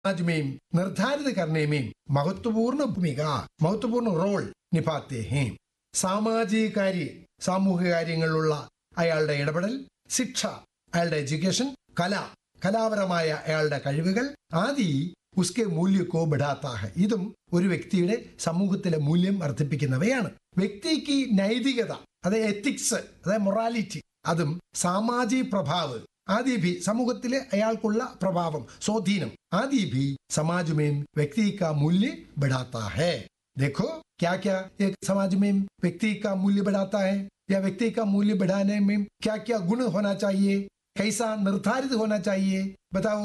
समाज में निर्धारित करने में महत्वपूर्ण भूमिका महत्वपूर्ण റോൾ നിഭാത്തെ ഹേ സാമാജിക കാര്യ സാമൂഹിക കാര്യങ്ങളിലുള്ള അയാളുടെ ഇടപെടൽ ശിക്ഷ അയാളുടെ എഡ്യൂക്കേഷൻ കല കലാപരമായ അയാളുടെ കഴിവുകൾ ആദി ഉസ്കെ മൂല്യക്കോ ബിടാത്താഹ ഇതും ഒരു വ്യക്തിയുടെ സമൂഹത്തിലെ മൂല്യം വർദ്ധിപ്പിക്കുന്നവയാണ് വ്യക്തിക്ക് നൈതികത അതായത് എത്തിക്സ് അതായത് മൊറാലിറ്റി അതും സാമാജിക പ്രഭാവ് आदि भी സമൂഹത്തിലെ അയാൾക്കുള്ള പ്രഭാവം സ്വാധീനം आदि भी समाज में व्यक्ति का मूल्य बढ़ाता है देखो क्या क्या एक समाज में व्यक्ति का मूल्य बढ़ाता है या व्यक्ति का मूल्य बढ़ाने में क्या क्या गुण होना चाहिए कैसा निर्धारित होना चाहिए बताओ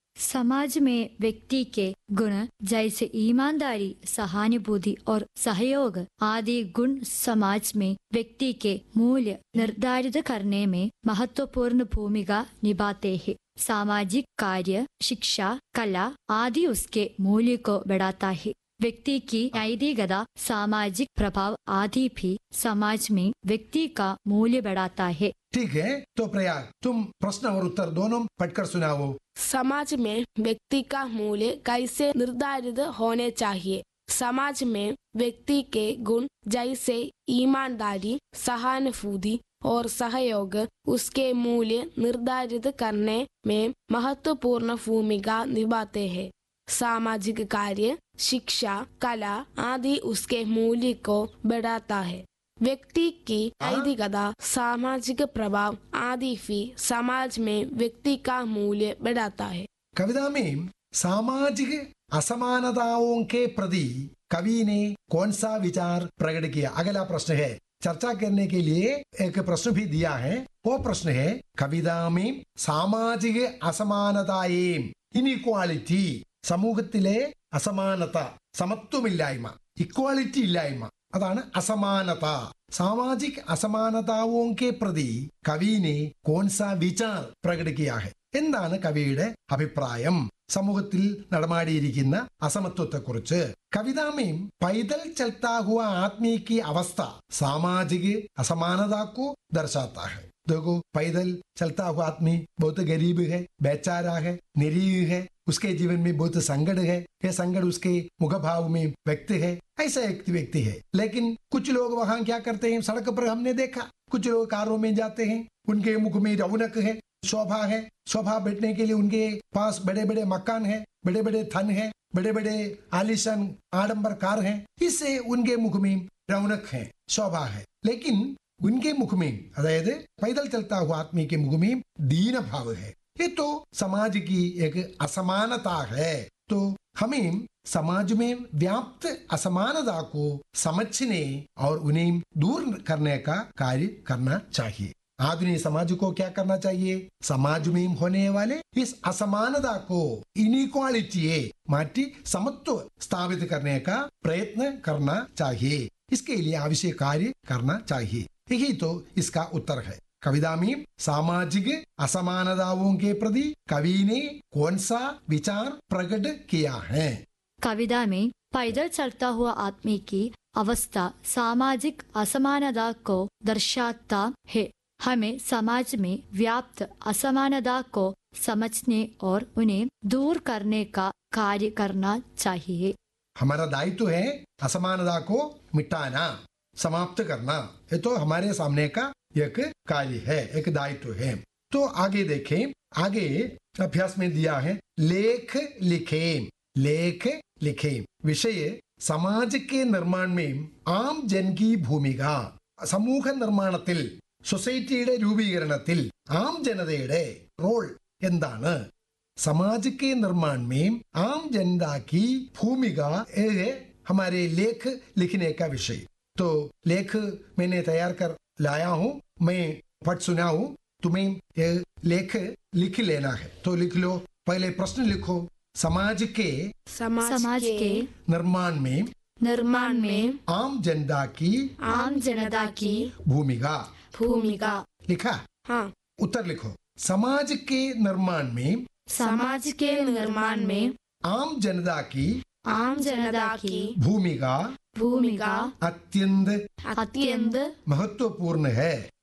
समाज में व्यक्ति के गुण जैसे ईमानदारी सहानुभूति और सहयोग आदि गुण समाज में व्यक्ति के मूल्य निर्धारित करने में महत्वपूर्ण भूमिका निभाते हैं सामाजिक कार्य शिक्षा कला आदि उसके मूल्य को बढ़ाता है व्यक्ति की नैतिकता सामाजिक प्रभाव आदि भी समाज में व्यक्ति का मूल्य बढ़ाता है ठीक है तो प्रयाग तुम प्रश्न और उत्तर दोनों पढ़कर सुनाओ समाज में व्यक्ति का मूल्य कैसे निर्धारित होने चाहिए समाज में व्यक्ति के गुण जैसे ईमानदारी सहानुभूति और सहयोग उसके मूल्य निर्धारित करने में महत्वपूर्ण भूमिका निभाते हैं सामाजिक कार्य शिक्षा कला आदि उसके मूल्य को बढ़ाता है व्यक्ति की नैतिकता सामाजिक प्रभाव आदि भी समाज में व्यक्ति का मूल्य बढ़ाता है कविता में सामाजिक असमानताओं के प्रति कवि ने कौन सा विचार प्रकट किया अगला प्रश्न है चर्चा करने के लिए एक प्रश्न भी दिया है वो प्रश्न है कविता में सामाजिक असमानताएं ഇനിക്വാളിറ്റി സമൂഹത്തിലെ അസമാനത സമത്വമില്ലായ്മ ഇക്വാളിറ്റി ഇല്ലായ്മ അതാണ് അസമാനത സാമാജിക് അസമാനതാവോ കെ പ്രതി കവിനെ കോൺസ വിചാർ പ്രകടിക്കിയാഹെ എന്താണ് കവിയുടെ അഭിപ്രായം സമൂഹത്തിൽ നടമാടിയിരിക്കുന്ന അസമത്വത്തെക്കുറിച്ച് കവിതാമേം പൈതൽ ചലता हुआ आदमी की अवस्था सामाजिक असमानता को दर्शाता है देखो पैदल चलता हुआ आदमी बहुत गरीब है बेचारा है निरीह है उसके जीवन में बहुत संकट है ये संकट उसके मुख भाव में व्यक्त है ऐसा एक व्यक्ति है लेकिन कुछ लोग वहाँ क्या करते हैं सड़क पर हमने देखा कुछ लोग कारों में जाते हैं उनके मुख में रौनक है शोभा है शोभा बैठने के लिए उनके पास बड़े बड़े मकान है बड़े बड़े धन है बड़े बड़े आलिशान आडंबर कार हैं इससे उनके मुख में रौनक है शोभा है लेकिन उनके मुख में अदायद पैदल चलता हुआ आदमी के मुख में दीन भाव है ये तो समाज की एक असमानता है तो हमें समाज में व्याप्त असमानता को समझने और उन्हें दूर करने का कार्य करना चाहिए आधुनिक समाज को क्या करना चाहिए समाज में होने वाले इस असमानता को इनक्वालिटी माटी समत्व स्थापित करने का प्रयत्न करना चाहिए इसके लिए आवश्यक कार्य करना चाहिए यही तो इसका उत्तर है कविता में सामाजिक असमानताओं के प्रति कवि ने कौन सा विचार प्रकट किया है कविता में पैदल चलता हुआ आदमी की अवस्था सामाजिक असमानता को दर्शाता है हमें समाज में व्याप्त असमानता को समझने और उन्हें दूर करने का कार्य करना चाहिए हमारा दायित्व है असमानता को मिटाना समाप्त करना ये तो हमारे सामने का एक कार्य है एक दायित्व है तो आगे देखें आगे अभ्यास में दिया है लेख लिखे लेख लिखे विषय समाज के निर्माण में आम जन की भूमिका സമൂഹ നിർമ്മാണത്തിൽ സൊസൈറ്റിയുടെ രൂപീകരണത്തിൽ ആം ജനതയുടെ റോൾ എന്താണ് समाज के निर्माण में आम जनता की भूमिका है हमारे लेख लिखने का विषय तो लेख मैंने तैयार कर लाया हूँ मैं पढ़ सुना हूँ तुम्हें ये लेख लिख लेना है तो लिख लो पहले प्रश्न लिखो समाज के समाज, समाज के, के निर्माण में निर्माण में आम जनता की आम जनता की भूमिका भूमिका लिखा हाँ उत्तर लिखो समाज के निर्माण में समाज के निर्माण में आम जनता की आम जनता की भूमिका भूमिका अत्यंत अत्यंत महत्वपूर्ण है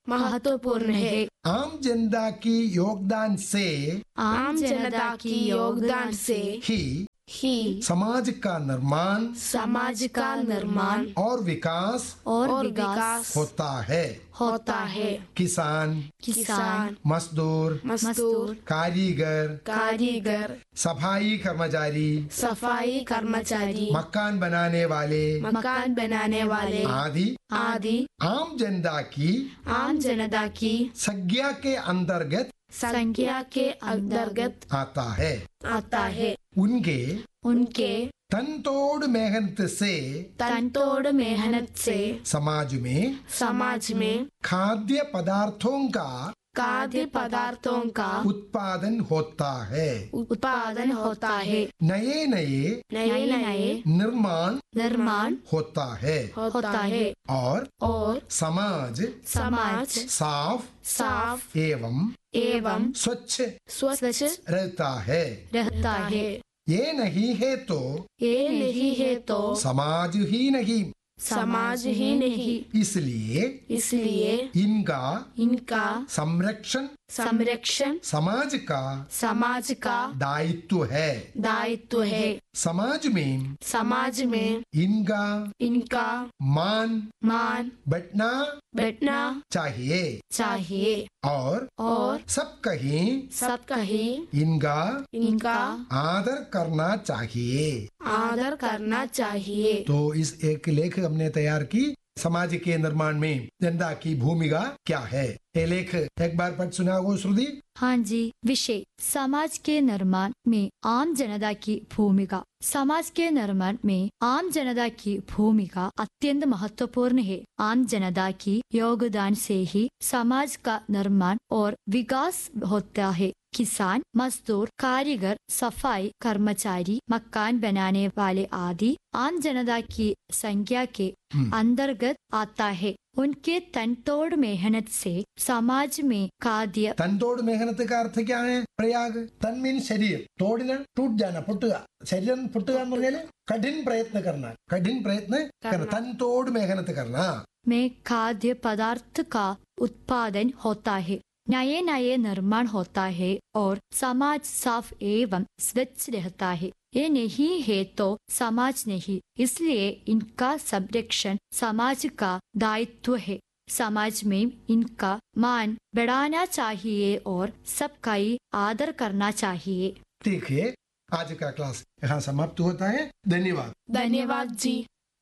महत्वपूर्ण है आम जनता की योगदान से आम जनता की योगदान से ही ही समाज का निर्माण समाज का निर्माण और विकास और, और विकास विकास होता है होता है किसान किसान मजदूर मजदूर कारीगर कारीगर सफाई कर्मचारी सफाई कर्मचारी मकान बनाने वाले मकान बनाने वाले आदि आदि आम जनता की आम जनता की संज्ञा के अंतर्गत संख्या के अंतर्गत आता है आता है उनके उनके तनतोड़ मेहनत से तनतोड़ मेहनत से समाज में समाज में खाद्य पदार्थों का खाद्य पदार्थों का उत्पादन होता है उत्पादन होता है नए नए नए नए निर्माण निर्माण होता है होता है और और समाज समाज साफ साफ एवं एवं स्वच्छ स्वच्छ रहता है रहता है ये नहीं है तो ये नहीं है तो समाज ही नहीं समाज ही नहीं इसलिए इसलिए इनका इनका संरक्षण संरक्षण समाज का समाज का दायित्व है दायित्व है समाज में समाज में इनका इनका मान मान बैठना बैठना चाहिए चाहिए और और सब कहीं सब कहीं इनका इनका आदर करना चाहिए आदर करना चाहिए तो इस एक लेख हमने तैयार की समाज के निर्माण में जनता की भूमिका क्या है ये लेख एक बार पढ़ सुनाओ श्रुति हाँ जी विषय समाज के निर्माण में आम जनता की भूमिका समाज के निर्माण में आम जनता की भूमिका अत्यंत महत्वपूर्ण है आम जनता की योगदान से ही समाज का निर्माण और विकास होता है किसान मजदूर कारीगर सफाई कर्मचारी मकान बनाने वाले आदि आम जनता की संख्या के अंतर्गत आता है उनके तनतोड़ मेहनत से समाज में खाद्य തൻതോട് മെഹനത്ത് का अर्थ क्या है പ്രയാഗ് തൻ മീൻ ശരീരം തോടിന് ടൂട്ട് ജാന പൊട്ടുക ശരീരം പൊട്ടുക എന്ന് പറഞ്ഞാല് കഠിൻ പ്രയത്ന കർണ കഠിൻ പ്രയത്ന കർണ തൻതോട് മെഹനത്ത് കർണ में खाद्य पदार्थ का उत्पादन होता है नए नए निर्माण होता है और समाज साफ एवं स्वच्छ रहता है ये नहीं है तो समाज नहीं इसलिए इनका संरक्षण समाज का दायित्व है समाज में इनका मान बढ़ाना चाहिए और सबका ही आदर करना चाहिए ठीक है आज का क्लास यहाँ समाप्त होता है धन्यवाद धन्यवाद जी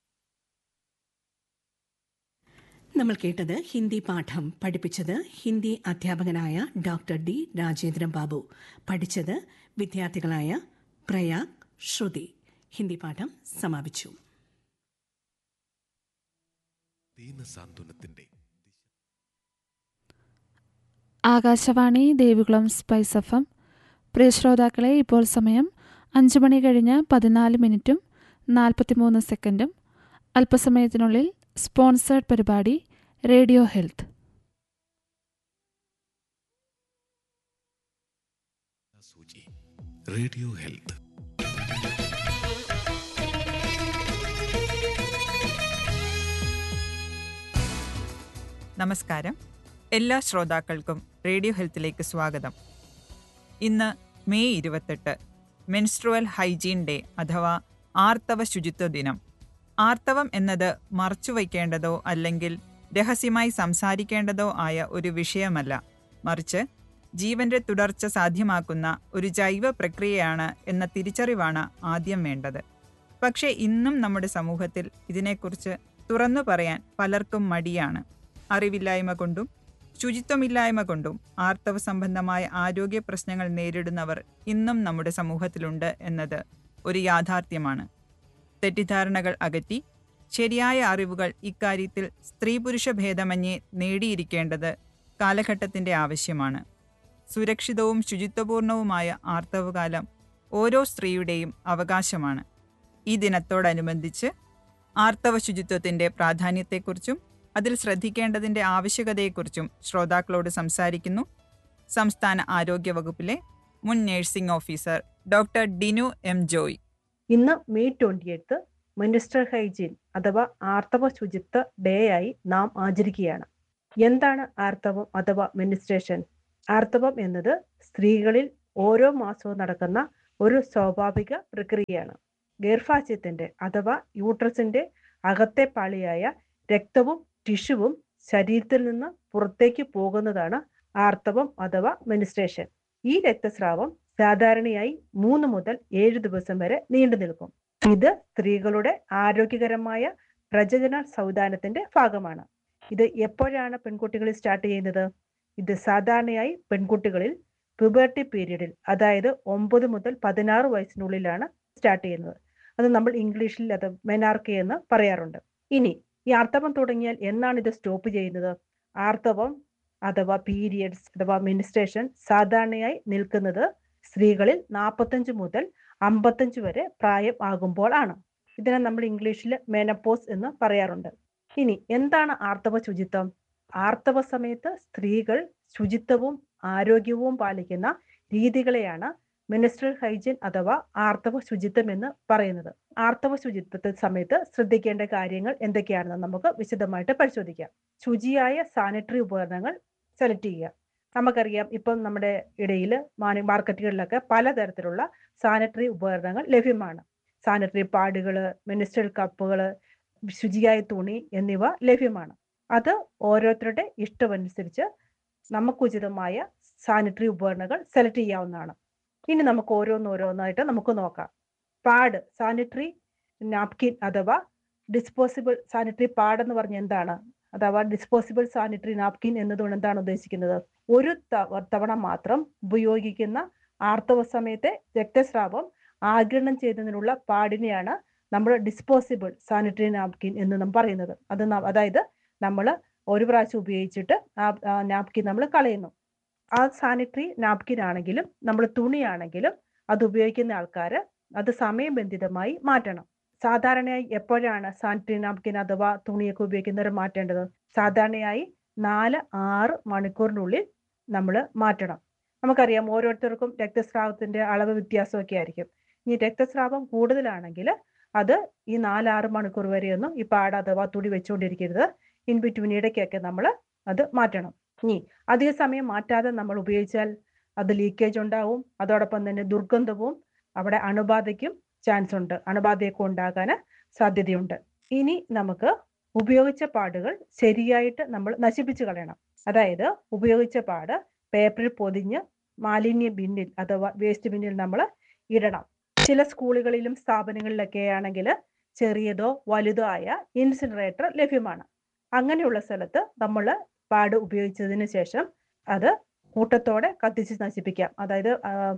നമ്മൾ കേട്ടത് ഹിന്ദി പാഠം പഠിപ്പിച്ചത് ഹിന്ദി അധ്യാപകനായ ഡോക്ടർ ഡി രാജേന്ദ്രൻ ബാബു പഠിച്ചത് വിദ്യാർത്ഥികളായ പ്രയാഗ് ശ്രുതി ഹിന്ദി പാഠം സമാപിച്ചു ദീനസാന്ത്വനത്തിന്റെ Akashvani Devikulam spice F M പ്രിയ ശ്രോതാക്കളെ ഇപ്പോൾ സമയം അഞ്ച് മണി കഴിഞ്ഞ് പതിനാല് മിനിറ്റും നാൽപ്പത്തിമൂന്ന് സെക്കൻഡും അല്പസമയത്തിനുള്ളിൽ സ്പോൺസേഡ് പരിപാടി റേഡിയോ ഹെൽത്ത് സൂചി റേഡിയോ ഹെൽത്ത് നമസ്കാരം എല്ലാ ശ്രോതാക്കൾക്കും റേഡിയോ ഹെൽത്തിലേക്ക് സ്വാഗതം ഇന്ന് മെയ് ഇരുപത്തെട്ട് മെൻസ്ട്രുവൽ ഹൈജീൻ ഡേ അഥവാ ആർത്തവ ശുചിത്വ ദിനം ആർത്തവം എന്നത് മറച്ചുവയ്ക്കേണ്ടതോ അല്ലെങ്കിൽ രഹസ്യമായി സംസാരിക്കേണ്ടതോ ആയ ഒരു വിഷയമല്ല മറിച്ച് ജീവന്റെ തുടർച്ച സാധ്യമാക്കുന്ന ഒരു ജൈവ പ്രക്രിയയാണ് എന്ന തിരിച്ചറിവാണ് ആദ്യം വേണ്ടത് പക്ഷേ ഇന്നും നമ്മുടെ സമൂഹത്തിൽ ഇതിനെക്കുറിച്ച് തുറന്നു പറയാൻ പലർക്കും മടിയാണ് അറിവില്ലായ്മ കൊണ്ടും ശുചിത്വമില്ലായ്മ കൊണ്ടും ആർത്തവ സംബന്ധമായ ആരോഗ്യ പ്രശ്നങ്ങൾ നേരിടുന്നവർ ഇന്നും നമ്മുടെ സമൂഹത്തിലുണ്ട് എന്നത് ഒരു യാഥാർത്ഥ്യമാണ് തെറ്റിദ്ധാരണകൾ അകറ്റി ശരിയായ അറിവുകൾ ഇക്കാര്യത്തിൽ സ്ത്രീ പുരുഷ ഭേദമന്യേ നേടിയിരിക്കേണ്ടത് കാലഘട്ടത്തിന്റെ ആവശ്യമാണ് സുരക്ഷിതവും ശുചിത്വപൂർണവുമായ ആർത്തവകാലം ഓരോ സ്ത്രീയുടെയും അവകാശമാണ് ഈ ദിനത്തോടനുബന്ധിച്ച് ആർത്തവ ശുചിത്വത്തിന്റെ പ്രാധാന്യത്തെക്കുറിച്ചും അതിൽ ശ്രദ്ധിക്കേണ്ടതിന്റെ ആവശ്യകതയെക്കുറിച്ചും ശ്രോതാക്കളോട് സംസാരിക്കുന്നു സംസ്ഥാന ആരോഗ്യ വകുപ്പിലെ മുൻ nursing officer doctor Dinu M Joy ഇന്ന് May twenty eighth menstrual hygiene അഥവാ ആർത്തവ ശുചിത്വ ഡേ ആയി നാം ആചരിക്കുകയാണ് എന്താണ് ആർത്തവം അഥവാ മെനിസ്ട്രേഷൻ ആർത്തവം എന്നത് സ്ത്രീകളിൽ ഓരോ മാസവും നടക്കുന്ന ഒരു സ്വാഭാവിക പ്രക്രിയയാണ് ഗർഭാശയത്തിന്റെ അഥവാ യൂട്രസിന്റെ അകത്തെ പാളിയായ രക്തവും ടിഷ്യുവും ശരീരത്തിൽ നിന്ന് പുറത്തേക്ക് പോകുന്നതാണ് ആർത്തവം അഥവാ മെനിസ്ട്രേഷൻ ഈ രക്തസ്രാവം സാധാരണയായി മൂന്ന് മുതൽ ഏഴ് ദിവസം വരെ നീണ്ടു നിൽക്കും ഇത് സ്ത്രീകളുടെ ആരോഗ്യകരമായ പ്രജനന സൗദാനത്തിന്റെ ഭാഗമാണ് ഇത് എപ്പോഴാണ് പെൺകുട്ടികളിൽ സ്റ്റാർട്ട് ചെയ്യുന്നത് ഇത് സാധാരണയായി പെൺകുട്ടികളിൽ പ്യൂബർട്ടി പീരീഡിൽ അതായത് ഒമ്പത് മുതൽ പതിനാറ് വയസ്സിനുള്ളിലാണ് സ്റ്റാർട്ട് ചെയ്യുന്നത് അത് നമ്മൾ ഇംഗ്ലീഷിൽ അത് മെനാർക്കി എന്ന് പറയാറുണ്ട് ഇനി ഈ ആർത്തവം തുടങ്ങിയാൽ എന്നാണ് ഇത് സ്റ്റോപ്പ് ചെയ്യുന്നത് ആർത്തവം അഥവാ പീരിയഡ്സ് അഥവാ മിനിസ്ട്രേഷൻ സാധാരണയായി നിൽക്കുന്നത് സ്ത്രീകളിൽ നാൽപ്പത്തഞ്ച് മുതൽ അമ്പത്തഞ്ച് വരെ പ്രായം ആകുമ്പോൾ ആണ് ഇതിനെ നമ്മൾ ഇംഗ്ലീഷിൽ മെനപ്പോസ് എന്ന് പറയാറുണ്ട് ഇനി എന്താണ് ആർത്തവ ശുചിത്വം ആർത്തവ സമയത്ത് സ്ത്രീകൾ ശുചിത്വവും ആരോഗ്യവും പാലിക്കുന്ന രീതികളെയാണ് മിനിസ്ട്രൽ ഹൈജീൻ അഥവാ ആർത്തവ ശുചിത്വം എന്ന് പറയുന്നത് ആർത്തവ ശുചിത്വത്തെ സമയത്ത് ശ്രദ്ധിക്കേണ്ട കാര്യങ്ങൾ എന്തൊക്കെയാണെന്ന് നമുക്ക് വിശദമായിട്ട് പരിശോധിക്കാം ശുചിയായ സാനിറ്ററി ഉപകരണങ്ങൾ സെലക്ട് ചെയ്യുക നമുക്കറിയാം ഇപ്പം നമ്മുടെ ഇടയിൽ മാർക്കറ്റുകളിലൊക്കെ പലതരത്തിലുള്ള സാനിറ്ററി ഉപകരണങ്ങൾ ലഭ്യമാണ് സാനിറ്ററി പാഡുകൾ മിനിസ്ട്രൽ കപ്പുകൾ ശുചിയായ തുണി എന്നിവ ലഭ്യമാണ് അത് ഓരോരുത്തരുടെ ഇഷ്ടമനുസരിച്ച് നമുക്കുചിതമായ സാനിറ്ററി ഉപകരണങ്ങൾ സെലക്ട് ചെയ്യാവുന്നതാണ് ഇനി നമുക്ക് ഓരോന്നോരോന്നായിട്ട് നമുക്ക് നോക്കാം പാഡ് സാനിറ്ററി നാപ്കിൻ അഥവാ ഡിസ്പോസിബിൾ സാനിറ്ററി പാഡ് എന്ന് പറഞ്ഞ എന്താണ് അഥവാ ഡിസ്പോസിബിൾ സാനിറ്ററി നാപ്കിൻ എന്നതുകൊണ്ട് എന്താണ് ഉദ്ദേശിക്കുന്നത് ഒരു തവണ മാത്രം ഉപയോഗിക്കുന്ന ആർത്തവ സമയത്തെ രക്തസ്രാവം ആഗിരണം ചെയ്യുന്നതിനുള്ള പാടിനെയാണ് നമ്മൾ ഡിസ്പോസിബിൾ സാനിറ്ററി നാപ്കിൻ എന്ന് നാം പറയുന്നത് അത് അതായത് നമ്മൾ ഒരു പ്രാവശ്യം ഉപയോഗിച്ചിട്ട് ആ നാപ്കിൻ നമ്മൾ കളയുന്നു ആ സാനിറ്ററി നാപ്കിൻ ആണെങ്കിലും നമ്മൾ തുണിയാണെങ്കിലും അത് ഉപയോഗിക്കുന്ന ആൾക്കാർ അത് സമയബന്ധിതമായി മാറ്റണം സാധാരണയായി എപ്പോഴാണ് സാനിറ്ററി നാപ്കിൻ അഥവാ തുണിയൊക്കെ ഉപയോഗിക്കുന്നവർ മാറ്റേണ്ടത് സാധാരണയായി നാല് ആറ് മണിക്കൂറിനുള്ളിൽ നമ്മൾ മാറ്റണം നമുക്കറിയാം ഓരോരുത്തർക്കും രക്തസ്രാവത്തിന്റെ അളവ് വ്യത്യാസമൊക്കെ ആയിരിക്കും ഇനി രക്തസ്രാവം കൂടുതലാണെങ്കിൽ അത് ഈ നാലാറ് മണിക്കൂർ വരെയൊന്നും ഈ പാട അഥവാ തുണി വെച്ചുകൊണ്ടിരിക്കരുത് ഇൻ ബിറ്റ്വീൻ ഇടയ്ക്കൊക്കെ നമ്മൾ അത് മാറ്റണം ഇനി അധിക സമയം മാറ്റാതെ നമ്മൾ ഉപയോഗിച്ചാൽ അത് ലീക്കേജ് ഉണ്ടാവും അതോടൊപ്പം തന്നെ ദുർഗന്ധവും അവിടെ അണുബാധയ്ക്കും ചാൻസ് ഉണ്ട് അണുബാധയൊക്കെ ഉണ്ടാകാൻ സാധ്യതയുണ്ട് ഇനി നമുക്ക് ഉപയോഗിച്ച പാടുകൾ ശരിയായിട്ട് നമ്മൾ നശിപ്പിച്ചു കളയണം അതായത് ഉപയോഗിച്ച പാട് പേപ്പറിൽ പൊതിഞ്ഞ് മാലിന്യ ബിന്നിൽ അഥവാ വേസ്റ്റ് ബിന്നിൽ നമ്മൾ ഇടണം ചില സ്കൂളുകളിലും സ്ഥാപനങ്ങളിലൊക്കെ ആണെങ്കിൽ ചെറിയതോ വലുതോ ആയ ഇൻസിനറേറ്റർ ലഭ്യമാണ് അങ്ങനെയുള്ള സ്ഥലത്ത് നമ്മൾ പാട് ഉപയോഗിച്ചതിന് ശേഷം അത് കൂട്ടത്തോടെ കത്തിച്ച് നശിപ്പിക്കാം അതായത്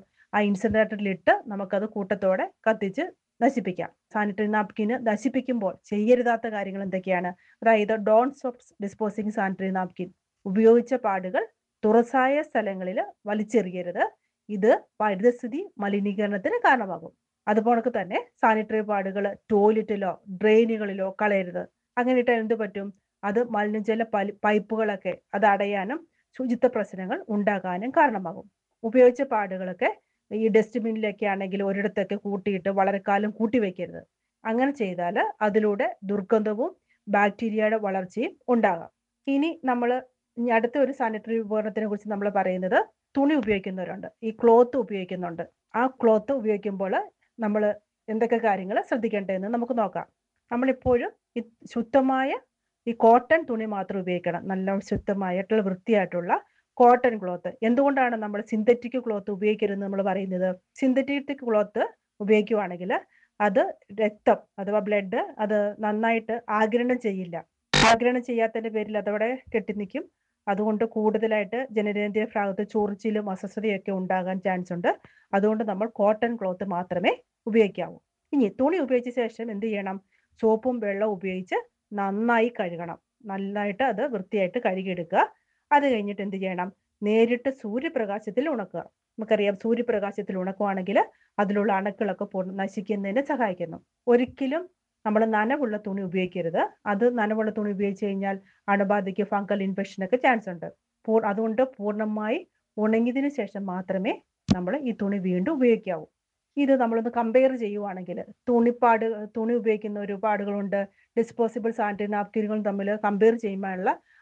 ആ ഇൻസിനറേറ്ററിലിട്ട് നമുക്കത് കൂട്ടത്തോടെ കത്തിച്ച് നശിപ്പിക്കാം സാനിറ്ററി നാപ്കിന് നശിപ്പിക്കുമ്പോൾ ചെയ്യരുതാത്ത കാര്യങ്ങൾ എന്തൊക്കെയാണ് അതായത് don't stop disposing sanitary napkin ഉപയോഗിച്ച പാടുകൾ തുറസായ സ്ഥലങ്ങളിൽ വലിച്ചെറിയരുത് ഇത് പരിതസ്ഥിതി മലിനീകരണത്തിന് കാരണമാകും അതുപോലെ തന്നെ സാനിറ്ററി പാടുകൾ ടോയ്ലറ്റിലോ ഡ്രെയിനുകളിലോ കളയരുത് അങ്ങനെ ഇട്ടാൽ എന്ത് പറ്റും അത് മലിനജല പൈപ്പുകളൊക്കെ അത് അടയാനും ശുചിത്വ പ്രശ്നങ്ങൾ ഉണ്ടാകാനും കാരണമാകും ഉപയോഗിച്ച പാടുകളൊക്കെ ഈ ഡസ്റ്റ്ബിന്നിലൊക്കെ ആണെങ്കിൽ ഒരിടത്തൊക്കെ കൂട്ടിയിട്ട് വളരെ കാലം കൂട്ടി വെക്കരുത് അങ്ങനെ ചെയ്താൽ അതിലൂടെ ദുർഗന്ധവും ബാക്ടീരിയയുടെ വളർച്ചയും ഉണ്ടാകാം ഇനി നമ്മൾ ഇനി അടുത്ത ഒരു സാനിറ്ററി ഉപകരണത്തിനെ കുറിച്ച് നമ്മൾ പറയുന്നത് തുണി ഉപയോഗിക്കുന്നവരുണ്ട് ഈ ക്ലോത്ത് ഉപയോഗിക്കുന്നുണ്ട് ആ ക്ലോത്ത് ഉപയോഗിക്കുമ്പോൾ നമ്മൾ എന്തൊക്കെ കാര്യങ്ങൾ ശ്രദ്ധിക്കേണ്ടതെന്ന് നമുക്ക് നോക്കാം നമ്മളിപ്പോഴും ഈ ശുദ്ധമായ ഈ കോട്ടൺ തുണി മാത്രം ഉപയോഗിക്കണം നല്ല ശുദ്ധമായിട്ടുള്ള വൃത്തിയായിട്ടുള്ള കോട്ടൺ ക്ലോത്ത് എന്തുകൊണ്ടാണ് നമ്മൾ സിന്തറ്റിക് ക്ലോത്ത് ഉപയോഗിക്കരുതെന്ന് നമ്മൾ പറയുന്നത് സിന്തറ്റിക് ക്ലോത്ത് ഉപയോഗിക്കുവാണെങ്കിൽ അത് രക്തം അഥവാ ബ്ലഡ് അത് നന്നായിട്ട് ആഗിരണം ചെയ്യില്ല ആഗിരണം ചെയ്യാത്തതിന്റെ പേരിൽ അതവിടെ കെട്ടിനിൽക്കും അതുകൊണ്ട് കൂടുതലായിട്ട് ജനനേന്ദ്രിയ ഭാഗത്ത് ചൊറിച്ചിലും അസ്വസ്ഥതയൊക്കെ ഉണ്ടാകാൻ ചാൻസ് ഉണ്ട് അതുകൊണ്ട് നമ്മൾ കോട്ടൺ ക്ലോത്ത് മാത്രമേ ഉപയോഗിക്കാവൂ ഇനി തുണി ഉപയോഗിച്ച ശേഷം എന്ത് ചെയ്യണം സോപ്പും വെള്ളവും ഉപയോഗിച്ച് നന്നായി കഴുകണം നന്നായിട്ട് അത് വൃത്തിയായിട്ട് കഴുകിയെടുക്കുക അത് കഴിഞ്ഞിട്ട് എന്ത് ചെയ്യണം നേരിട്ട് സൂര്യപ്രകാശത്തിൽ ഉണക്കുക നമുക്കറിയാം സൂര്യപ്രകാശത്തിൽ ഉണക്കുവാണെങ്കിൽ അതിലുള്ള അണുക്കളൊക്കെ പൂർണ്ണ നശിക്കുന്നതിന് സഹായിക്കുന്നു ഒരിക്കലും നമ്മൾ നനവുള്ള തുണി ഉപയോഗിക്കരുത് അത് നനവുള്ള തുണി ഉപയോഗിച്ച് കഴിഞ്ഞാൽ അണുബാധയ്ക്ക് ഫംഗൽ ഇൻഫെക്ഷനൊക്കെ ചാൻസ് ഉണ്ട് അതുകൊണ്ട് പൂർണ്ണമായി ഉണങ്ങിയതിന് ശേഷം മാത്രമേ നമ്മൾ ഈ തുണി വീണ്ടും ഉപയോഗിക്കാവൂ ഇത് നമ്മളൊന്ന് കമ്പയർ ചെയ്യുവാണെങ്കിൽ തുണിപ്പാട് തുണി ഉപയോഗിക്കുന്ന ഒരുപാടുകളുണ്ട് ഡിസ്പോസിബിൾ സാനിറ്ററി നാപ്കിനുകളും തമ്മിൽ കമ്പയർ ചെയ്യുമ്പോഴുള്ള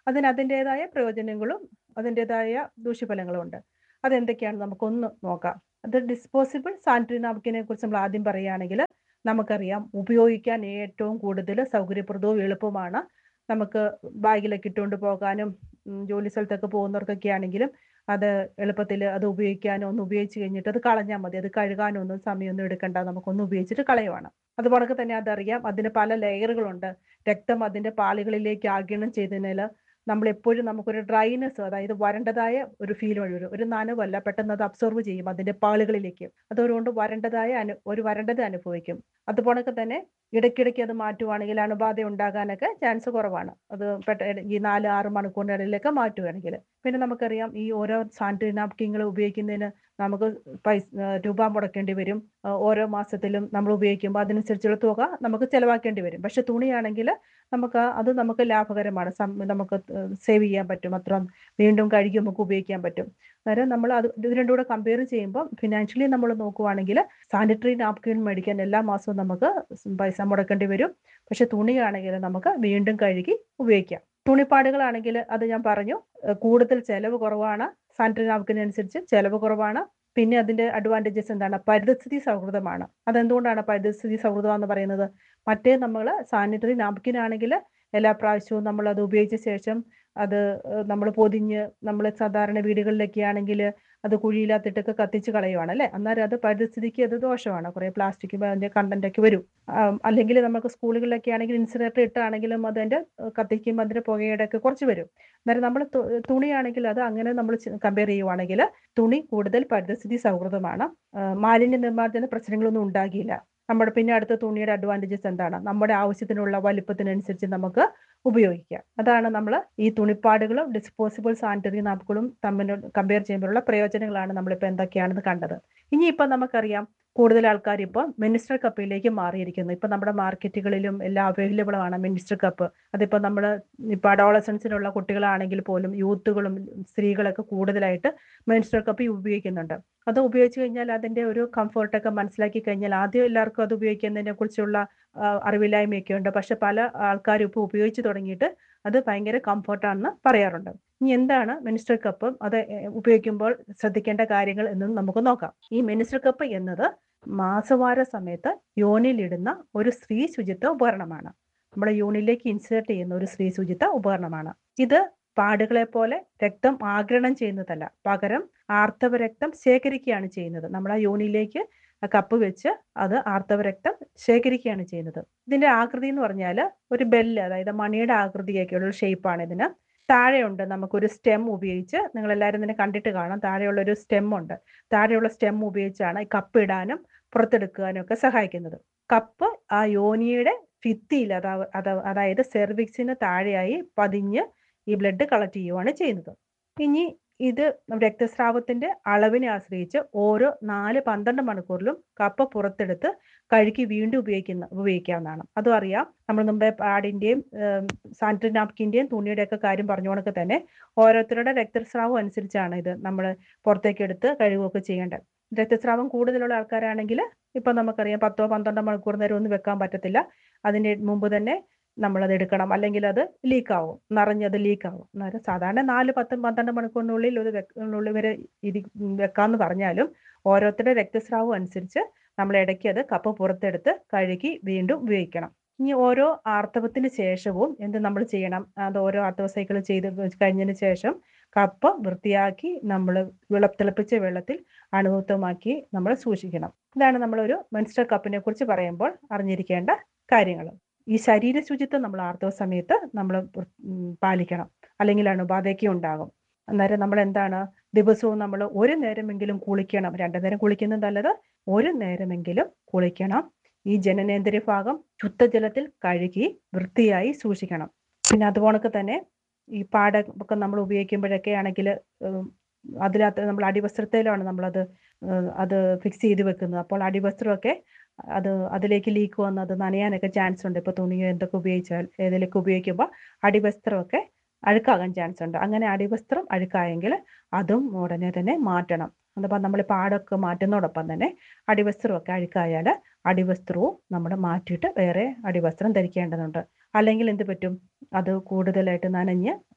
അതിന് അതിൻ്റെതായ പ്രയോജനങ്ങളും അതിൻ്റെതായ ദൂഷ്യഫലങ്ങളും ഉണ്ട് അതെന്തൊക്കെയാണ് നമുക്കൊന്ന് നോക്കാം അത് ഡിസ്പോസിബിൾ സാനിറ്ററി നാപ്കിനെ കുറിച്ച് നമ്മൾ ആദ്യം പറയുകയാണെങ്കിൽ നമുക്കറിയാം ഉപയോഗിക്കാൻ ഏറ്റവും കൂടുതൽ സൗകര്യപ്രദവും എളുപ്പമാണ് നമുക്ക് ബാഗിലൊക്കെ ഇട്ടുകൊണ്ട് പോകാനും ഉം, ജോലി സ്ഥലത്തൊക്കെ പോകുന്നവർക്കൊക്കെ ആണെങ്കിലും അത് എളുപ്പത്തിൽ അത് ഉപയോഗിക്കാനോ ഒന്ന് ഉപയോഗിച്ച് കഴിഞ്ഞിട്ട് അത് കളഞ്ഞാൽ മതി അത് കഴുകാനോ ഒന്നും സമയമൊന്നും എടുക്കണ്ട നമുക്കൊന്ന് ഉപയോഗിച്ചിട്ട് കളയുവാണ് അതുപോലെ തന്നെ അതറിയാം അതിന് പല ലെയറുകളുണ്ട് രക്തം അതിന്റെ പാളികളിലേക്ക് ആഗിരണം ചെയ്തതിനാൽ നമ്മൾ എപ്പോഴും നമുക്കൊരു ഡ്രൈനെസ് അതായത് വരണ്ടതായ ഒരു ഫീൽ വരും ഒരു നനവല്ല പെട്ടെന്ന് അത് അബ്സോർവ് ചെയ്യും അതിന്റെ പാളുകളിലേക്ക് അതുകൊണ്ട് വരണ്ടതായ അനു ഒരു വരണ്ടത് അനുഭവിക്കും അതുപോലെ തന്നെ ഇടയ്ക്കിടയ്ക്ക് അത് മാറ്റുവാണെങ്കിൽ അണുബാധ ഉണ്ടാകാനൊക്കെ ചാൻസ് കുറവാണ് അത് പെട്ട ഈ നാല് ആറ് മണിക്കൂറിനിടയിലൊക്കെ മാറ്റുകയാണെങ്കിൽ പിന്നെ നമുക്കറിയാം ഈ ഓരോ സാനിറ്ററി നാപ്കിങ്ങൾ ഉപയോഗിക്കുന്നതിന് നമുക്ക് പൈസ ആ, രൂപ മുടക്കേണ്ടി വരും ആ, ഓരോ മാസത്തിലും നമ്മൾ ഉപയോഗിക്കുമ്പോൾ അതിനനുസരിച്ചുള്ള തുക നമുക്ക് ചെലവാക്കേണ്ടി വരും പക്ഷെ തുണിയാണെങ്കിൽ നമുക്ക് അത് നമുക്ക് ലാഭകരമാണ് സം- നമുക്ക് സേവ് ചെയ്യാൻ പറ്റും അത്ര വീണ്ടും കഴുകി നമുക്ക് ഉപയോഗിക്കാൻ പറ്റും അന്നേരം നമ്മൾ അത് ഇത് രണ്ടും കൂടെ കമ്പയർ ചെയ്യുമ്പോൾ ഫിനാൻഷ്യലി നമ്മൾ നോക്കുവാണെങ്കിൽ സാനിറ്ററി നാപ്കിൻ മേടിക്കാൻ എല്ലാ മാസവും നമുക്ക് പൈസ മുടക്കേണ്ടി വരും പക്ഷെ തുണിയാണെങ്കിൽ നമുക്ക് വീണ്ടും കഴുകി ഉപയോഗിക്കാം തുണിപ്പാടുകളാണെങ്കിൽ അത് ഞാൻ പറഞ്ഞു ഏഹ് കൂടുതൽ ചെലവ് കുറവാണ് സാനിറ്ററി നാപ്കിൻ അനുസരിച്ച് ചെലവ് കുറവാണ് പിന്നെ അതിന്റെ അഡ്വാൻറ്റേജസ് എന്താണ് പരിസ്ഥിതി സൗഹൃദമാണ് അതെന്തുകൊണ്ടാണ് പരിസ്ഥിതി സൗഹൃദം എന്ന് പറയുന്നത് മറ്റേ നമ്മൾ സാനിറ്ററി നാപ്കിൻ ആണെങ്കിൽ എല്ലാ പ്രാവശ്യവും നമ്മൾ അത് ഉപയോഗിച്ച ശേഷം അത് നമ്മൾ പൊതിഞ്ഞ് നമ്മൾ സാധാരണ വീടുകളിലൊക്കെ ആണെങ്കിൽ അത് കുഴിയിലാത്തിട്ടൊക്കെ കത്തിച്ച് കളയുവാണ് അല്ലേ അന്നേരം അത് പരിസ്ഥിതിക്ക് അത് ദോഷമാണ് കുറേ പ്ലാസ്റ്റിക് അതിന്റെ കണ്ടന്റ് ഒക്കെ വരും അല്ലെങ്കിൽ നമുക്ക് സ്കൂളുകളിലൊക്കെ ആണെങ്കിൽ ഇൻസിനേറ്റർ ഇട്ടാണെങ്കിലും അതിന്റെ ഏഹ് കത്തിക്കുമ്പോൾ അതിന്റെ പുകയുടെ ഒക്കെ കുറച്ച് വരും അന്നേരം നമ്മൾ തുണിയാണെങ്കിൽ അത് അങ്ങനെ നമ്മൾ കമ്പയർ ചെയ്യുവാണെങ്കിൽ തുണി കൂടുതൽ പരിസ്ഥിതി സൗഹൃദമാണ് ആ, മാലിന്യ നിർമ്മാർജ്ജന പ്രശ്നങ്ങളൊന്നും ഉണ്ടാകില്ല നമ്മുടെ പിന്നെ അടുത്ത തുണിയുടെ അഡ്വാൻറ്റേജസ് എന്താണ് നമ്മുടെ ആവശ്യത്തിനുള്ള വലിപ്പത്തിനനുസരിച്ച് നമുക്ക് ഉപയോഗിക്കാം അതാണ് നമ്മൾ ഈ തുണിപ്പാടുകളും ഡിസ്പോസിബിൾ സാനിറ്ററി നാപ്പുകളും തമ്മിൽ കമ്പയർ ചെയ്യുമ്പോഴുള്ള പ്രയോജനങ്ങളാണ് നമ്മളിപ്പോൾ എന്തൊക്കെയാണെന്ന് കണ്ടത് ഇനിയിപ്പോൾ നമുക്കറിയാം കൂടുതൽ ആൾക്കാർ ഇപ്പോൾ മിനിസ്റ്റർ കപ്പിലേക്ക് മാറിയിരിക്കുന്നു ഇപ്പൊ നമ്മുടെ മാർക്കറ്റുകളിലും എല്ലാം അവൈലബിൾ ആണ് മിനിസ്റ്റർ കപ്പ് അതിപ്പോൾ നമ്മൾ ഇപ്പോൾ അഡോളസൻസിനുള്ള കുട്ടികളാണെങ്കിൽ പോലും യൂത്തുകളും സ്ത്രീകളൊക്കെ കൂടുതലായിട്ട് മിനിസ്റ്റർ കപ്പ് ഉപയോഗിക്കുന്നുണ്ട് അത് ഉപയോഗിച്ച് കഴിഞ്ഞാൽ അതിന്റെ ഒരു കംഫർട്ടൊക്കെ മനസ്സിലാക്കി കഴിഞ്ഞാൽ ആദ്യം എല്ലാവർക്കും അത് ഉപയോഗിക്കുന്നതിനെ കുറിച്ചുള്ള ആ, അറിവില്ലായ്മയൊക്കെ ഉണ്ട് പക്ഷെ പല ആൾക്കാരും ഇപ്പോൾ ഉപയോഗിച്ച് തുടങ്ങിയിട്ട് അത് ഭയങ്കര കംഫർട്ടാണെന്ന് പറയാറുണ്ട് ഇനി എന്താണ് മിനിസ്റ്റർ കപ്പ് അത് എ- ഉപയോഗിക്കുമ്പോൾ ശ്രദ്ധിക്കേണ്ട കാര്യങ്ങൾ എന്നും നമുക്ക് നോക്കാം ഈ മിനിസ്റ്റർ കപ്പ് എന്നത് മാസവാര സമയത്ത് യോനിലിടുന്ന ഒരു സ്ത്രീ ശുചിത്വ ഉപകരണമാണ് നമ്മുടെ യൂണിലേക്ക് ഇൻസേർട്ട് ചെയ്യുന്ന ഒരു സ്ത്രീ ശുചിത്വ ഉപകരണമാണ് ഇത് പാടുകളെ പോലെ രക്തം ആഗിരണം ചെയ്യുന്നതല്ല പകരം ആർത്തവ രക്തം ശേഖരിക്കുകയാണ് ചെയ്യുന്നത് നമ്മൾ ആ യോനിലേക്ക് ആ കപ്പ് വെച്ച് അത് ആർത്തവ രക്തം ശേഖരിക്കുകയാണ് ചെയ്യുന്നത് ഇതിന്റെ ആകൃതി എന്ന് പറഞ്ഞാൽ ഒരു ബെല്ല് അതായത് മണിയുടെ ആകൃതിയൊക്കെയുള്ള ഒരു ഷേപ്പാണ് ഇതിന് താഴെയുണ്ട് നമുക്കൊരു സ്റ്റെം ഉപയോഗിച്ച് നിങ്ങൾ എല്ലാവരും ഇതിനെ കണ്ടിട്ട് കാണാം താഴെയുള്ള ഒരു സ്റ്റെം ഉണ്ട് താഴെയുള്ള സ്റ്റെം ഉപയോഗിച്ചാണ് ഈ കപ്പ് ഇടാനും പുറത്തെടുക്കാനും ഒക്കെ സഹായിക്കുന്നത് കപ്പ് ആ യോനിയുടെ ഭിത്തിയിൽ അതാ അത- അതായത് സെർവിക്സിന് താഴെയായി പതിഞ്ഞ് ഈ ബ്ലഡ് കളക്ട് ചെയ്യുവാണ് ചെയ്യുന്നത് ഇനി ഇത് രക്തസ്രാവത്തിന്റെ അളവിനെ ആശ്രയിച്ച് ഓരോ നാല് പന്ത്രണ്ട് മണിക്കൂറിലും കപ്പ പുറത്തെടുത്ത് കഴുകി വീണ്ടും ഉപയോഗിക്കുന്ന ഉപയോഗിക്കാവുന്നതാണ് അതും അറിയാം നമ്മൾ മുമ്പേ പാഡിന്റെയും സാനിറ്ററി നാപ്കിന്റെയും തുണിയുടെ ഒക്കെ കാര്യം പറഞ്ഞുകൊണ്ടൊക്കെ തന്നെ ഓരോരുത്തരുടെ രക്തസ്രാവം അനുസരിച്ചാണ് ഇത് നമ്മൾ പുറത്തേക്ക് എടുത്ത് കഴുകുകയൊക്കെ ചെയ്യേണ്ടത് രക്തസ്രാവം കൂടുതലുള്ള ആൾക്കാരാണെങ്കിൽ ഇപ്പൊ നമുക്കറിയാം പത്തോ പന്ത്രണ്ടോ മണിക്കൂർ നേരം ഒന്നും വെക്കാൻ പറ്റത്തില്ല അതിന് മുമ്പ് തന്നെ നമ്മളത് എടുക്കണം അല്ലെങ്കിൽ അത് ലീക്ക് ആവും നിറഞ്ഞത് ലീക്ക് ആവും അന്നേരം സാധാരണ നാല് പത്ത് പന്ത്രണ്ട് മണിക്കൂറിനുള്ളിൽ ഒരു ഉള്ളിൽ വരെ ഇരി വെക്കാന്ന് പറഞ്ഞാലും ഓരോരുത്തരുടെ രക്തസ്രാവം അനുസരിച്ച് നമ്മൾ ഇടയ്ക്ക് അത് കപ്പ് പുറത്തെടുത്ത് കഴുകി വീണ്ടും ഉപയോഗിക്കണം ഇനി ഓരോ ആർത്തവത്തിന് ശേഷവും എന്ത് നമ്മൾ ചെയ്യണം അത് ഓരോ ആർത്തവ സൈക്കിൾ ചെയ്ത് കഴിഞ്ഞതിന് ശേഷം കപ്പ് വൃത്തിയാക്കി നമ്മൾ വിള തിളപ്പിച്ച വെള്ളത്തിൽ അണുമുക്തമാക്കി നമ്മൾ സൂക്ഷിക്കണം ഇതാണ് നമ്മളൊരു മെൻസ്ട്രൽ കപ്പിനെ കുറിച്ച് പറയുമ്പോൾ അറിഞ്ഞിരിക്കേണ്ട കാര്യങ്ങൾ ഈ ശരീര ശുചിത്വം നമ്മൾ ആർത്തവ സമയത്ത് നമ്മൾ പാലിക്കണം അല്ലെങ്കിൽ അണുബാധയൊക്കെ ഉണ്ടാകും അന്നേരം നമ്മൾ എന്താണ് ദിവസവും നമ്മൾ ഒരു നേരമെങ്കിലും കുളിക്കണം രണ്ടു നേരം കുളിക്കുന്നത് നല്ലത് ഒരു നേരമെങ്കിലും കുളിക്കണം ഈ ജനനേന്ദ്രിയ ഭാഗം ശുദ്ധജലത്തിൽ കഴുകി വൃത്തിയായി സൂക്ഷിക്കണം പിന്നെ അതുപോണക്ക് തന്നെ ഈ പാട ഒക്കെ നമ്മൾ ഉപയോഗിക്കുമ്പോഴൊക്കെ ആണെങ്കിൽ അതിനകത്ത് നമ്മൾ അടിവസ്ത്രത്തിലാണ് നമ്മളത് ഏഹ് അത് ഫിക്സ് ചെയ്ത് വെക്കുന്നത് അപ്പോൾ അടിവസ്ത്രമൊക്കെ അത് അതിലേക്ക് ലീക്ക് വന്ന് അത് നനയാനൊക്കെ ചാൻസ് ഉണ്ട് ഇപ്പോൾ തുണിയോ എന്തൊക്കെ ഉപയോഗിച്ചാൽ ഏതിലൊക്കെ ഉപയോഗിക്കുമ്പോൾ അടിവസ്ത്രമൊക്കെ അഴുക്കാകാൻ ചാൻസ് ഉണ്ട് അങ്ങനെ അടിവസ്ത്രം അഴുക്കായെങ്കിൽ അതും ഉടനെ തന്നെ മാറ്റണം അതപ്പോൾ നമ്മൾ പാടൊക്കെ മാറ്റുന്നതോടൊപ്പം തന്നെ അടിവസ്ത്രമൊക്കെ അഴുക്കായാൽ അടിവസ്ത്രവും നമ്മൾ മാറ്റിയിട്ട് വേറെ അടിവസ്ത്രം ധരിക്കേണ്ടതുണ്ട് അല്ലെങ്കിൽ എന്ത് പറ്റും അത് കൂടുതലായിട്ട് നനഞ്ഞ്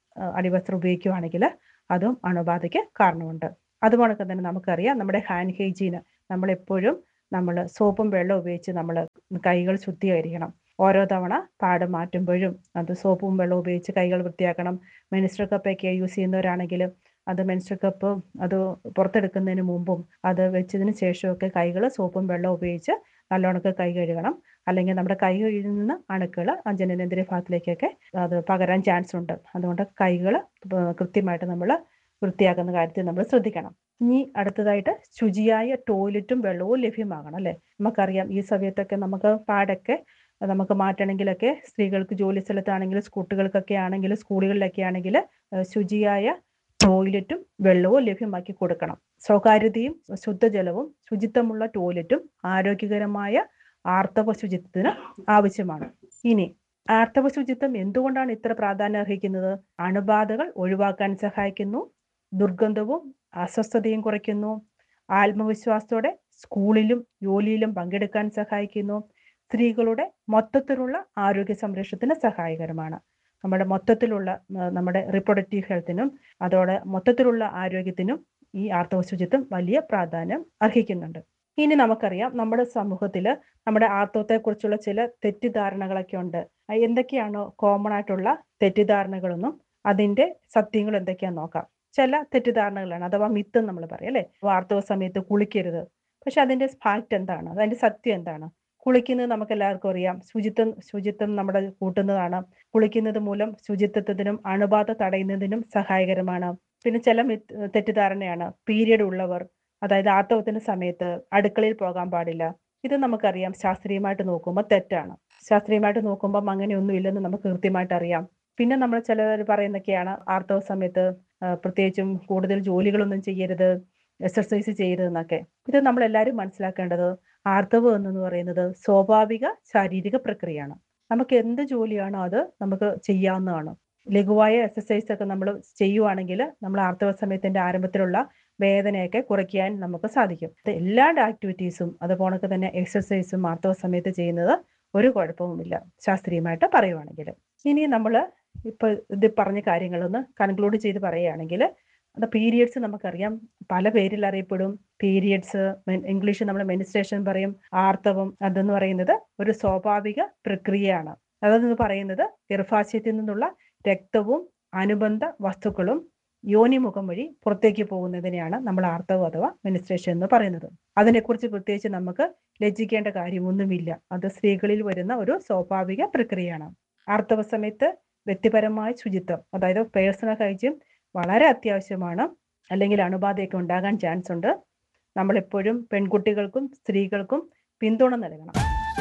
ആ, അടിവസ്ത്രം ഉപയോഗിക്കുകയാണെങ്കിൽ അതും അണുബാധയ്ക്ക് കാരണമുണ്ട് അതുപോലെ തന്നെ നമുക്കറിയാം നമ്മുടെ ഹാൻഡ് ഹൈജീന് നമ്മളെപ്പോഴും നമ്മൾ സോപ്പും വെള്ളവും ഉപയോഗിച്ച് നമ്മൾ കൈകൾ ശുദ്ധീകരിക്കണം ഓരോ തവണ പാട് മാറ്റുമ്പോഴും അത് സോപ്പും വെള്ളവും ഉപയോഗിച്ച് കൈകൾ വൃത്തിയാക്കണം മെനിസ്റ്റർ കപ്പൊക്കെ യൂസ് ചെയ്യുന്നവരാണെങ്കിൽ അത് മെൻസ്ട്രൽ കപ്പ് അത് പുറത്തെടുക്കുന്നതിന് മുമ്പും അത് വെച്ചതിന് ശേഷമൊക്കെ കൈകൾ സോപ്പും വെള്ളവും ഉപയോഗിച്ച് നല്ലോണക്ക് കൈ കഴുകണം അല്ലെങ്കിൽ നമ്മുടെ കൈ കഴുകുന്ന അണുക്കൾ ആ ജനനേന്ദ്രിയ ഭാഗത്തിലേക്കൊക്കെ അത് പകരാൻ ചാൻസ് ഉണ്ട് അതുകൊണ്ട് കൈകൾ കൃത്യമായിട്ട് നമ്മൾ വൃത്തിയാക്കുന്ന കാര്യത്തിൽ നമ്മൾ ശ്രദ്ധിക്കണം ഇനി അടുത്തതായിട്ട് ശുചിയായ ടോയ്ലറ്റും വെള്ളവും ലഭ്യമാകണം അല്ലേ നമുക്കറിയാം ഈ സമയത്തൊക്കെ നമുക്ക് പാടൊക്കെ നമുക്ക് മാറ്റണമെങ്കിലൊക്കെ സ്ത്രീകൾക്ക് ജോലി സ്ഥലത്താണെങ്കിലും കുട്ടികൾക്കൊക്കെ ആണെങ്കിൽ സ്കൂളുകളിലൊക്കെ ആണെങ്കിൽ ശുചിയായ ടോയ്ലറ്റും വെള്ളവും ലഭ്യമാക്കി കൊടുക്കണം സ്വകാര്യതയും ശുദ്ധജലവും ശുചിത്വമുള്ള ടോയ്ലറ്റും ആരോഗ്യകരമായ ആർത്തവ ശുചിത്വത്തിന് ആവശ്യമാണ് ഇനി ആർത്തവ ശുചിത്വം എന്തുകൊണ്ടാണ് ഇത്ര പ്രാധാന്യം അർഹിക്കുന്നത് അണുബാധകൾ ഒഴിവാക്കാൻ സഹായിക്കുന്നു ദുർഗന്ധവും അസ്വസ്ഥതയും കുറയ്ക്കുന്നു ആത്മവിശ്വാസത്തോടെ സ്കൂളിലും ജോലിയിലും പങ്കെടുക്കാൻ സഹായിക്കുന്നു സ്ത്രീകളുടെ മൊത്തത്തിലുള്ള ആരോഗ്യ സംരക്ഷണത്തിന് സഹായകരമാണ് നമ്മുടെ മൊത്തത്തിലുള്ള ആ, നമ്മുടെ റിപ്രൊഡക്റ്റീവ് ഹെൽത്തിനും അതോടെ മൊത്തത്തിലുള്ള ആരോഗ്യത്തിനും ഈ ആർത്തവ ശുചിത്വം വലിയ പ്രാധാന്യം അർഹിക്കുന്നുണ്ട് ഇനി നമുക്കറിയാം നമ്മുടെ സമൂഹത്തിൽ നമ്മുടെ ആർത്തവത്തെക്കുറിച്ചുള്ള ചില തെറ്റിദ്ധാരണകളൊക്കെ ഉണ്ട് ആ, എന്തൊക്കെയാണോ കോമൺ ആയിട്ടുള്ള തെറ്റിദ്ധാരണകളൊന്നും അതിന്റെ സത്യങ്ങൾ എന്തൊക്കെയാന്ന് നോക്കാം ചില തെറ്റിദ്ധാരണകളാണ് അഥവാ മിത്ത് നമ്മൾ പറയും അല്ലെ ആർത്തവ സമയത്ത് കുളിക്കരുത് പക്ഷെ അതിന്റെ ഫാക്ട് എന്താണ് അതിന്റെ സത്യം എന്താണ് കുളിക്കുന്നത് നമുക്ക് എല്ലാവർക്കും അറിയാം ശുചിത്വം ശുചിത്വം നമ്മുടെ കൂട്ടുന്നതാണ് കുളിക്കുന്നത് മൂലം ശുചിത്വത്തിനും അണുബാധ തടയുന്നതിനും സഹായകരമാണ് പിന്നെ ചില മിത്ത് തെറ്റിദ്ധാരണയാണ് പീരിയഡ് ഉള്ളവർ അതായത് ആർത്തവത്തിന്റെ സമയത്ത് അടുക്കളയിൽ പോകാൻ പാടില്ല ഇത് നമുക്കറിയാം ശാസ്ത്രീയമായിട്ട് നോക്കുമ്പോൾ തെറ്റാണ് ശാസ്ത്രീയമായിട്ട് നോക്കുമ്പോൾ അങ്ങനെയൊന്നും ഇല്ലെന്ന് നമുക്ക് കൃത്യമായിട്ട് അറിയാം പിന്നെ നമ്മൾ ചിലർ പറയുന്നൊക്കെയാണ് ആർത്തവ സമയത്ത് ആ, പ്രത്യേകിച്ചും കൂടുതൽ ജോലികളൊന്നും ചെയ്യരുത് എക്സർസൈസ് ചെയ്യരുതെന്നൊക്കെ ഇത് നമ്മൾ എല്ലാവരും മനസ്സിലാക്കേണ്ടത് ആർത്തവം എന്ന് പറയുന്നത് സ്വാഭാവിക ശാരീരിക പ്രക്രിയയാണ് നമുക്ക് എന്ത് ജോലിയാണോ അത് നമുക്ക് ചെയ്യാവുന്നതാണ് ലഘുവായ എക്സസൈസ് ഒക്കെ നമ്മൾ ചെയ്യുവാണെങ്കിൽ നമ്മൾ ആർത്തവ സമയത്തിന്റെ ആരംഭത്തിലുള്ള വേദനയൊക്കെ കുറയ്ക്കാൻ നമുക്ക് സാധിക്കും ഇത് എല്ലാ ആക്ടിവിറ്റീസും അതുപോലെ തന്നെ എക്സസൈസും ആർത്തവ സമയത്ത് ചെയ്യുന്നത് ഒരു കുഴപ്പവുമില്ല ശാസ്ത്രീയമായിട്ട് പറയുവാണെങ്കിൽ ഇനി നമ്മൾ ഇപ്പൊ ഇത് പറഞ്ഞ കാര്യങ്ങളൊന്ന് കൺക്ലൂഡ് ചെയ്ത് പറയുകയാണെങ്കിൽ അത് പീരിയഡ്സ് നമുക്കറിയാം പല പേരിൽ അറിയപ്പെടും പീരിയഡ്സ് ഇംഗ്ലീഷിൽ നമ്മൾ മെനിസ്ട്രേഷൻ പറയും ആർത്തവം അതെന്ന് പറയുന്നത് ഒരു സ്വാഭാവിക പ്രക്രിയയാണ് അതെന്ന് പറയുന്നത് ഗർഭാശയത്തിൽ നിന്നുള്ള രക്തവും അനുബന്ധ വസ്തുക്കളും യോനിമുഖം വഴി പുറത്തേക്ക് പോകുന്നതിനെയാണ് നമ്മൾ ആർത്തവം അഥവാ മെനിസ്ട്രേഷൻ എന്ന് പറയുന്നത് അതിനെക്കുറിച്ച് പ്രത്യേകിച്ച് നമുക്ക് ലജ്ജിക്കേണ്ട കാര്യമൊന്നുമില്ല അത് സ്ത്രീകളിൽ വരുന്ന ഒരു സ്വാഭാവിക പ്രക്രിയയാണ് ആർത്തവ സമയത്ത് വ്യക്തിപരമായ ശുചിത്വം അതായത് പേഴ്സണൽ ഹൈജീൻ വളരെ അത്യാവശ്യമാണ് അല്ലെങ്കിൽ അണുബാധയൊക്കെ ഉണ്ടാകാൻ ചാൻസ് ഉണ്ട് നമ്മളെപ്പോഴും പെൺകുട്ടികൾക്കും സ്ത്രീകൾക്കും പിന്തുണ നൽകണം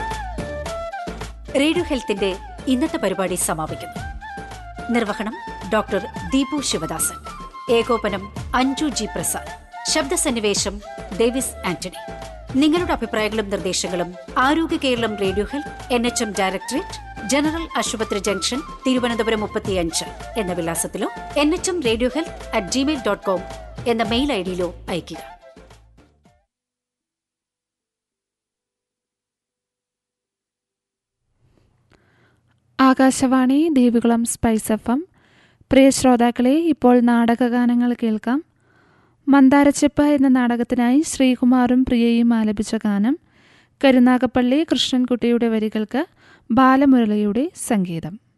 റേഡിയോ ഹെൽത്തിന്റെ ഇന്നത്തെ പരിപാടി സമാപിക്കുന്നു നിർവഹണം ഡോക്ടർ ദീപു ശിവദാസൻ ഏകോപനം അഞ്ജു ജി പ്രസാദ് ശബ്ദസന്നിവേശം ഡേവിസ് ആന്റണി നിങ്ങളുടെ അഭിപ്രായങ്ങളും നിർദ്ദേശങ്ങളും Arogya Keralam radio health N H M directorate general ആശുപത്രി ജംഗ്ഷൻ തിരുവനന്തപുരം മുപ്പത്തിയഞ്ച് എന്ന വിലാസത്തിലോ N H M radio health at Gmail dot com എന്ന മെയിൽ ഐ ഡിയിലോ അയയ്ക്കുക Akashvani Devikulam spice F M പ്രിയ ശ്രോതാക്കളെ ഇപ്പോൾ നാടകഗാനങ്ങൾ കേൾക്കാം മന്ദാരച്ചെപ്പ എന്ന നാടകത്തിനായി ശ്രീകുമാറും പ്രിയയും ആലപിച്ച ഗാനം കരുനാഗപ്പള്ളി കൃഷ്ണൻകുട്ടിയുടെ വരികൾക്ക് ബാലമുരളിയുടെ സംഗീതം